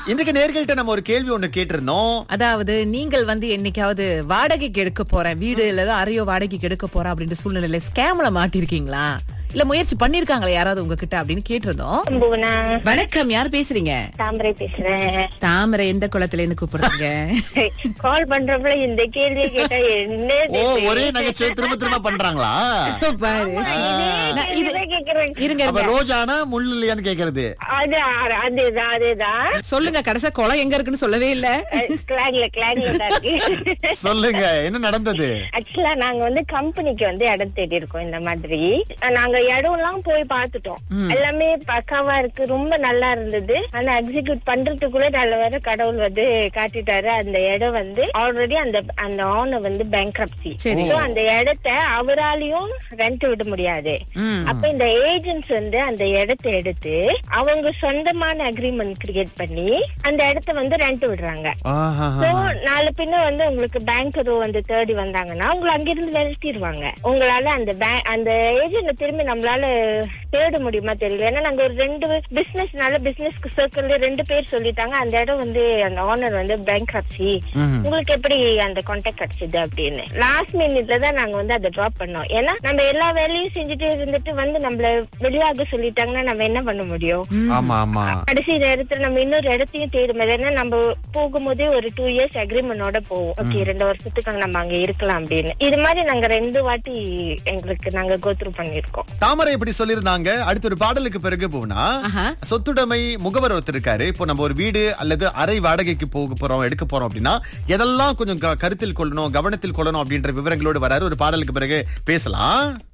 இன்றைக்கு நேர்கள்ட்ட நம்ம ஒரு கேள்வி ஒண்ணு கேட்டிருந்தோம் அதாவது நீங்கள் வந்து என்னைக்காவது வாடகைக்கு எடுக்க போறேன் வீடு இல்ல அறையோ வாடகைக்கு எடுக்க போறேன் அப்படின்ற சூழ்நிலையில ஸ்கேம்ல மாட்டிருக்கீங்களா இல்ல முயற்சி பண்ணிருக்காங்களா யாராவது உங்ககிட்ட அப்படின்னு கேட்டிருந்தோம் அம்புவனா வணக்கம் யார் பேசுறீங்க தாமரை பேசுறேன் தாமரை எந்த குளத்துல இருந்து கூப்பிடுறீங்க கால் பண்றப்பல இந்த கேள்வியை கேட்டா என்ன ஓ ஒரே நகைச்சுவை திரும்ப திரும்ப பண்றாங்களா பாரு நான் இது- கேக்குறேன் இருங்க அப்ப இருங்க. ரோஜானா முள் இல்லையான்னு கேக்குறது அது அதேதான் அதேதான் சொல்லுங்க கடைசியா குளம் எங்க இருக்குன்னு சொல்லவே இல்ல கிளாக்ல கிளாக்ல தான் இருக்கு சொல்லுங்க என்ன நடந்தது ஆக்சுவலா நாங்க வந்து கம்பெனிக்கு வந்து இடம் தேடி இருக்கோம் இந்த மாதிரி நாங்க இடம் எல்லாம் போய் பார்த்துட்டோம் எல்லாமே பக்காவா இருக்கு ரொம்ப நல்லா இருந்தது ஆனா எக்ஸிக்யூட் பண்றதுக்குள்ள நல்ல வேற கடவுள் வந்து காட்டிட்டாரு அந்த இடம் வந்து ஆல்ரெடி அந்த அந்த ஓனர் வந்து பேங்க்ரப்சி சரி. அந்த இடத்த அவராலையும் ரெண்ட் விட முடியாது ம். அப்ப இந்த ஏஜென்ட்ஸ் வந்து அந்த இடத்தை எடுத்து அவங்க சொந்தமான அக்ரிமெண்ட் கிரியேட் பண்ணி அந்த இடத்த வந்து ரெண்ட் விடுறாங்க ஆஹா சோ நாலு பின்ன வந்து உங்களுக்கு பேங்கரோ வந்து தேடி வந்தாங்கன்னா உங்களை அங்கிருந்து விரட்டிடுவாங்க உங்களால அந்த பேங்க் அந்த ஏஜென்ட் திரும்பி நம்மளால தேட முடியுமா தெரியல ஏன்னா நாங்க ஒரு ரெண்டு பிசினஸ் நல்ல பிசினஸ் சர்க்கிள்ல ரெண்டு பேர் சொல்லிட்டாங்க அந்த இடம் வந்து அந்த ஓனர் வந்து பேங்க் உங்களுக்கு எப்படி அந்த கான்டாக்ட் கிடைச்சது அப்படின்னு லாஸ்ட் மினிட்ல தான் நாங்க வந்து அதை டிராப் பண்ணோம் ஏன்னா நம்ம எல்லா வேலையும் செஞ்சுட்டு இருந்துட்டு வந்து நம்மள வெளியாக சொல்லிட்டாங்கன்னா நம்ம என்ன பண்ண முடியும் ஆமா ஆமா கடைசி நேரத்துல நம்ம இன்னொரு இடத்தையும் தேடும் ஏன்னா நம்ம போகும்போதே ஒரு டூ இயர்ஸ் அக்ரிமெண்டோட போவோம் ஓகே ரெண்டு வருஷத்துக்கு நம்ம அங்க இருக்கலாம் அப்படின்னு இது மாதிரி நாங்க ரெண்டு வாட்டி எங்களுக்கு நாங்க கோத்ரூ பண்ணிருக்கோம் தாமரை இப்படி சொல்லியிருந்தாங்க அடுத்த ஒரு பாடலுக்கு பிறகு போனா ஆஹா. சொத்துடைமை முகவர் ஒருத்தர் இருக்காரு இப்போ நம்ம ஒரு வீடு அல்லது அறை வாடகைக்கு போக போறோம் எடுக்க போறோம் அப்படின்னா எதெல்லாம் கொஞ்சம் க- கருத்தில் கொள்ளணும் கவனத்தில் கொள்ளணும் அப்படின்ற விவரங்களோடு வராரு ஒரு பாடலுக்கு பிறகு பேசலாம்